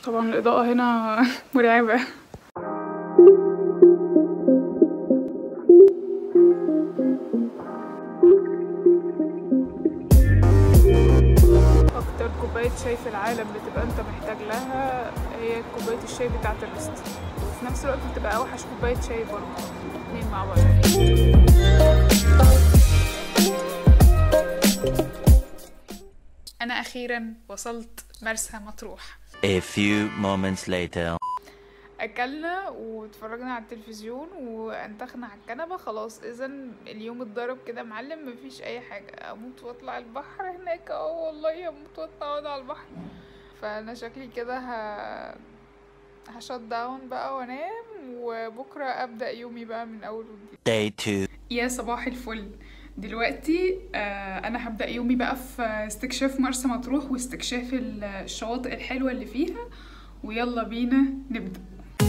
طبعا الإضاءة هنا مرعبة أكتر كوباية شاي في العالم بتبقى أنت محتاج لها هي كوباية الشاي بتاعة الريست وفي نفس الوقت بتبقى أوحش كوباية شاي برضه اتنين مع بعض أنا أخيرا وصلت مرسى مطروح A few moments later. اكلنا واتفرجنا على التلفزيون وانتخنا على الكنبه خلاص اذا اليوم اتضرب كده معلم مفيش اي حاجه اموت واطلع البحر هناك اه والله اموت واطلع اقعد على البحر فانا شكلي كده ه هشت داون بقى وانام وبكره ابدا يومي بقى من اول وجديد Day 2. يا صباح الفل دلوقتي آه انا هبدا يومي بقى في استكشاف مرسى مطروح واستكشاف الشواطئ الحلوه اللي فيها ويلا بينا نبدا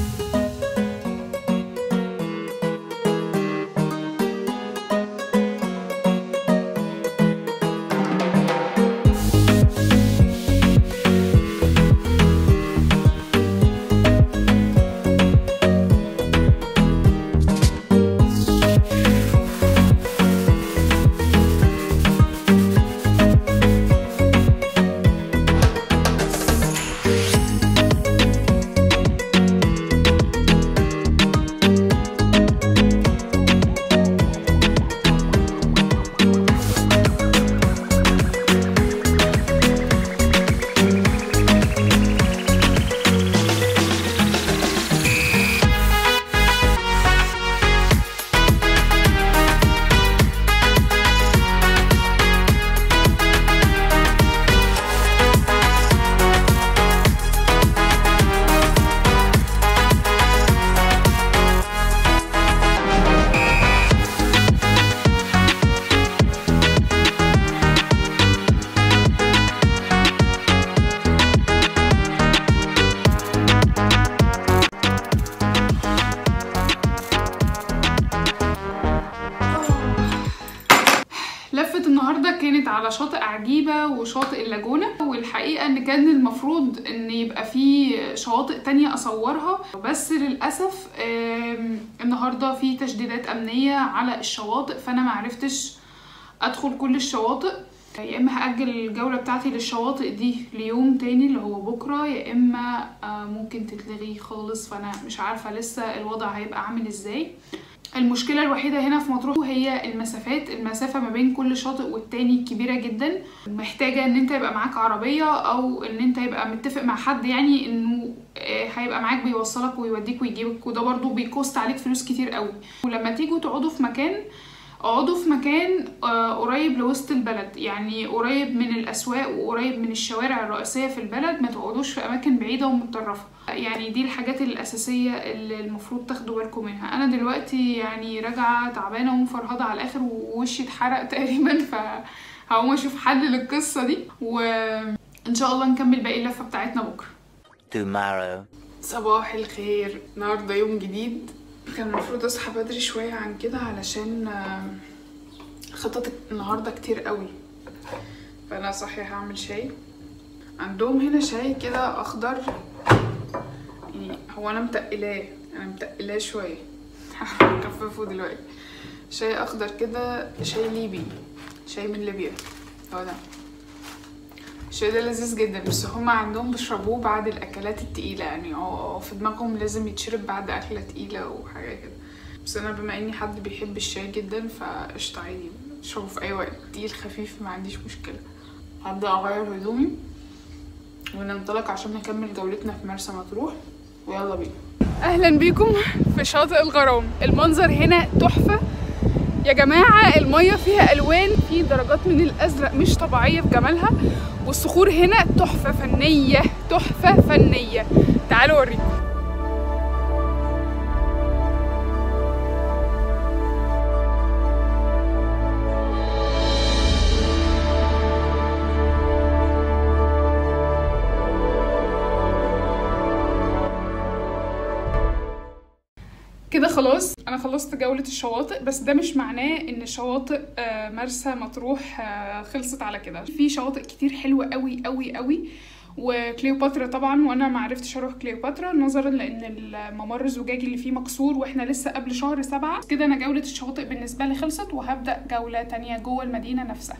لفة النهاردة كانت على شاطئ عجيبة وشاطئ اللاجونة والحقيقة ان كان المفروض ان يبقى في شواطئ تانية اصورها بس للأسف آم، النهاردة في تشديدات امنية على الشواطئ فانا معرفتش ادخل كل الشواطئ يا اما هاجل الجوله بتاعتي للشواطئ دي ليوم تاني اللي هو بكره يا اما آه، ممكن تتلغي خالص فانا مش عارفه لسه الوضع هيبقى عامل ازاي المشكله الوحيده هنا في مطروح هي المسافات المسافه ما بين كل شاطئ والتاني كبيره جدا محتاجه ان انت يبقى معاك عربيه او ان انت يبقى متفق مع حد يعني انه آه، هيبقى معاك بيوصلك ويوديك ويجيبك وده برضو بيكوست عليك فلوس كتير قوي ولما تيجوا تقعدوا في مكان اقعدوا في مكان آه، قريب لوسط البلد يعني قريب من الاسواق وقريب من الشوارع الرئيسيه في البلد ما تقعدوش في اماكن بعيده ومتطرفه يعني دي الحاجات الاساسيه اللي المفروض تاخدوا بالكم منها انا دلوقتي يعني راجعه تعبانه ومفرهده على الاخر ووشي اتحرق تقريبا فهقوم اشوف حل للقصه دي وان شاء الله نكمل باقي اللفه بتاعتنا بكره Tomorrow. صباح الخير النهارده يوم جديد كان المفروض اصحى بدري شويه عن كده علشان آه، خطط النهارده كتير قوي فانا صاحيه هعمل شاي عندهم هنا شاي كده اخضر يعني هو انا متقلاه انا متقلاه شويه هخففه دلوقتي شاي اخضر كده شاي ليبي شاي من ليبيا هو ده الشاي ده لذيذ جدا بس هما عندهم بيشربوه بعد الاكلات التقيله يعني هو هو في دماغهم لازم يتشرب بعد اكله تقيله وحاجه كده بس انا بما اني حد بيحب الشاي جدا فقشطه عادي اشربه في اي وقت تقيل خفيف ما عنديش مشكله هبدا اغير هدومي وننطلق عشان نكمل جولتنا في مرسى مطروح ويلا بينا اهلا بيكم في شاطئ الغرام المنظر هنا تحفه يا جماعة المية فيها ألوان في درجات من الأزرق مش طبيعية في جمالها والصخور هنا تحفة فنية تحفة فنية تعالوا أوريكم كده خلاص انا خلصت جولة الشواطئ بس ده مش معناه ان شواطئ آه، مرسى مطروح آه، خلصت على كده في شواطئ كتير حلوة قوي قوي قوي وكليوباترا طبعا وانا ما عرفتش اروح كليوباترا نظرا لان الممر الزجاجي اللي فيه مكسور واحنا لسه قبل شهر سبعة كده انا جولة الشواطئ بالنسبة لي خلصت وهبدأ جولة تانية جوه المدينة نفسها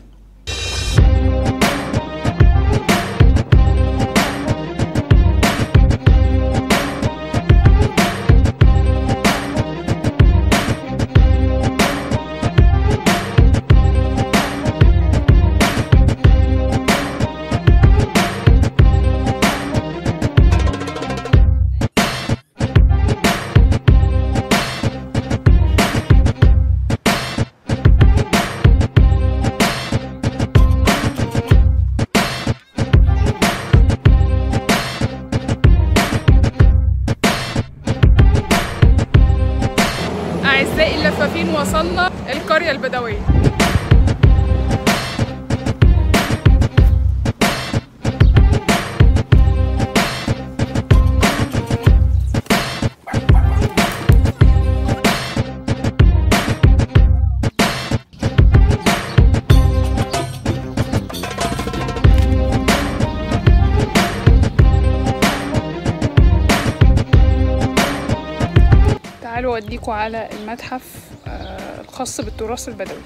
أعزائي اللفافين وصلنا القرية البدوية تعالوا أوديكوا على المتحف آه، الخاص بالتراث البدوي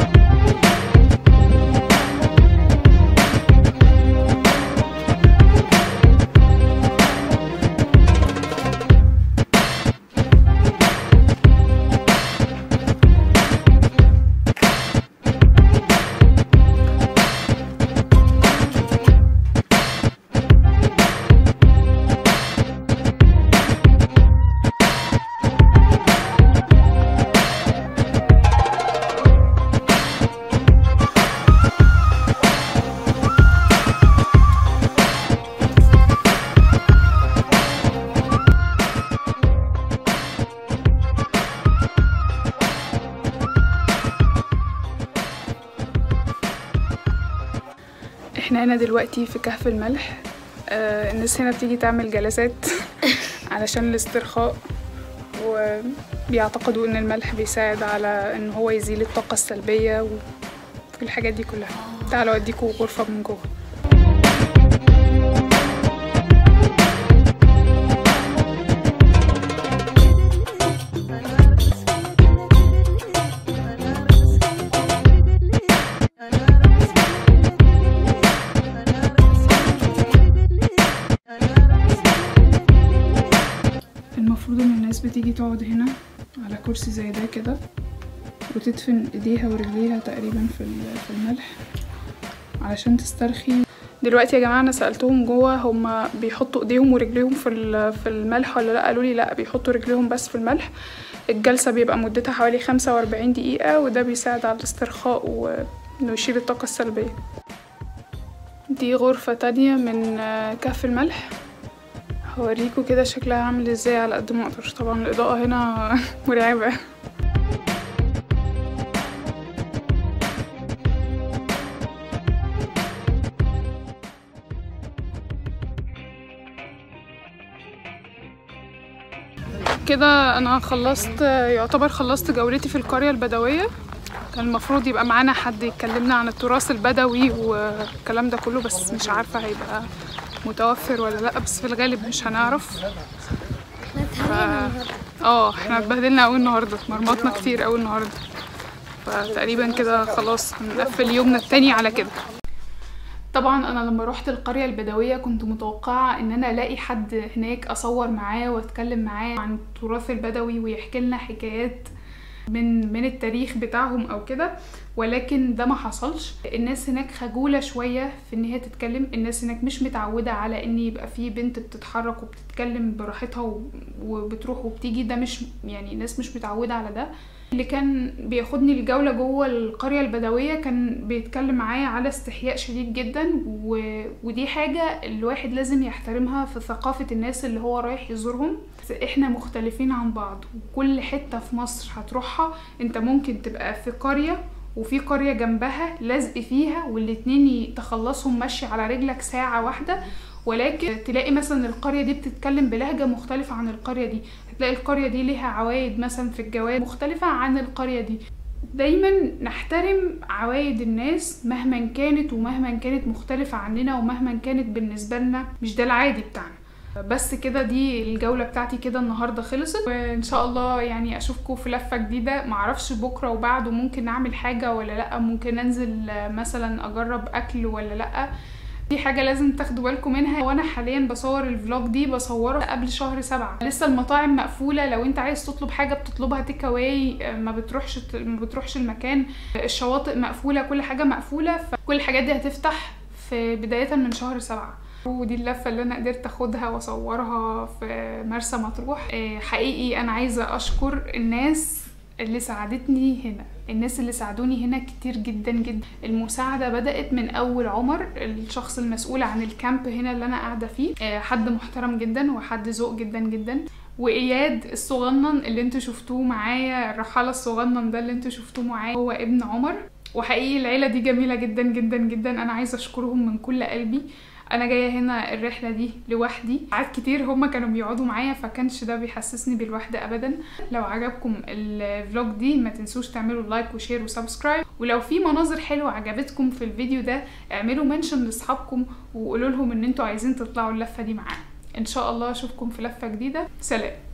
احنا هنا دلوقتي في كهف الملح آه الناس هنا بتيجي تعمل جلسات علشان الاسترخاء وبيعتقدوا ان الملح بيساعد على ان هو يزيل الطاقة السلبية والحاجات دي كلها تعالوا اوديكوا غرفة من جوه المفروض ان الناس بتيجي تقعد هنا على كرسي زي ده كده وتدفن ايديها ورجليها تقريبا في ال- في الملح علشان تسترخي دلوقتي يا جماعه انا سالتهم جوه هما بيحطوا ايديهم ورجليهم في ال- في الملح ولا لا قالوا لي لا بيحطوا رجليهم بس في الملح الجلسه بيبقى مدتها حوالي 45 دقيقه وده بيساعد على الاسترخاء وانه يشيل الطاقه السلبيه دي غرفه تانية من آه، كهف الملح هوريكوا كده شكلها عامل ازاي على قد ما اقدر طبعا الاضاءة هنا مرعبة كده انا خلصت يعتبر خلصت جولتي في القرية البدوية كان المفروض يبقى معانا حد يكلمنا عن التراث البدوي والكلام ده كله بس مش عارفة هيبقى متوفر ولا لا بس في الغالب مش هنعرف ف... اه احنا اتبهدلنا قوي النهارده مرمطنا كتير قوي النهارده فتقريبا كده خلاص هنقفل يومنا التاني على كده طبعا انا لما روحت القريه البدويه كنت متوقعه ان انا الاقي حد هناك اصور معاه واتكلم معاه عن التراث البدوي ويحكي لنا حكايات من من التاريخ بتاعهم او كده ولكن ده ما حصلش الناس هناك خجولة شوية في ان هي تتكلم الناس هناك مش متعودة على ان يبقى في بنت بتتحرك وبتتكلم براحتها و- وبتروح وبتيجي ده مش يعني الناس مش متعودة على ده اللي كان بياخدني الجولة جوه القرية البدوية كان بيتكلم معايا على استحياء شديد جدا و... ودي حاجة الواحد لازم يحترمها في ثقافة الناس اللي هو رايح يزورهم احنا مختلفين عن بعض وكل حتة في مصر هتروحها انت ممكن تبقى في قرية وفي قرية جنبها لازق فيها والاتنين تخلصهم مشي على رجلك ساعة واحدة ولكن تلاقي مثلا القرية دي بتتكلم بلهجة مختلفة عن القرية دي هتلاقي القرية دي ليها عوايد مثلا في الجواب مختلفة عن القرية دي دايما نحترم عوايد الناس مهما كانت ومهما كانت مختلفة عننا ومهما كانت بالنسبة لنا مش ده العادي بتاعنا بس كده دي الجولة بتاعتي كده النهاردة خلصت وان شاء الله يعني اشوفكم في لفة جديدة معرفش بكرة وبعده ممكن اعمل حاجة ولا لا ممكن انزل مثلا اجرب اكل ولا لا دي حاجة لازم تاخدوا بالكم منها وانا حاليا بصور الفلوج دي بصورها قبل شهر سبعة لسه المطاعم مقفولة لو انت عايز تطلب حاجة بتطلبها تيك اواي ما بتروحش ما بتروحش المكان الشواطئ مقفولة كل حاجة مقفولة فكل الحاجات دي هتفتح في بداية من شهر سبعة ودي اللفة اللي أنا قدرت أخدها وأصورها في مرسى مطروح حقيقي أنا عايزة أشكر الناس اللي ساعدتني هنا الناس اللي ساعدوني هنا كتير جدا جدا المساعدة بدأت من أول عمر الشخص المسؤول عن الكامب هنا اللي أنا قاعدة فيه حد محترم جدا وحد ذوق جدا جدا وإياد الصغنن اللي انتوا شفتوه معايا الرحالة الصغنن ده اللي انتوا شفتوه معايا هو ابن عمر وحقيقي العيلة دي جميلة جدا جدا جدا أنا عايزة أشكرهم من كل قلبي انا جايه هنا الرحله دي لوحدي ساعات كتير هما كانوا بيقعدوا معايا فكانش ده بيحسسني بالوحده ابدا لو عجبكم الفلوج دي ما تنسوش تعملوا لايك وشير وسبسكرايب ولو في مناظر حلوه عجبتكم في الفيديو ده اعملوا منشن لاصحابكم وقولوا لهم ان انتوا عايزين تطلعوا اللفه دي معانا ان شاء الله اشوفكم في لفه جديده سلام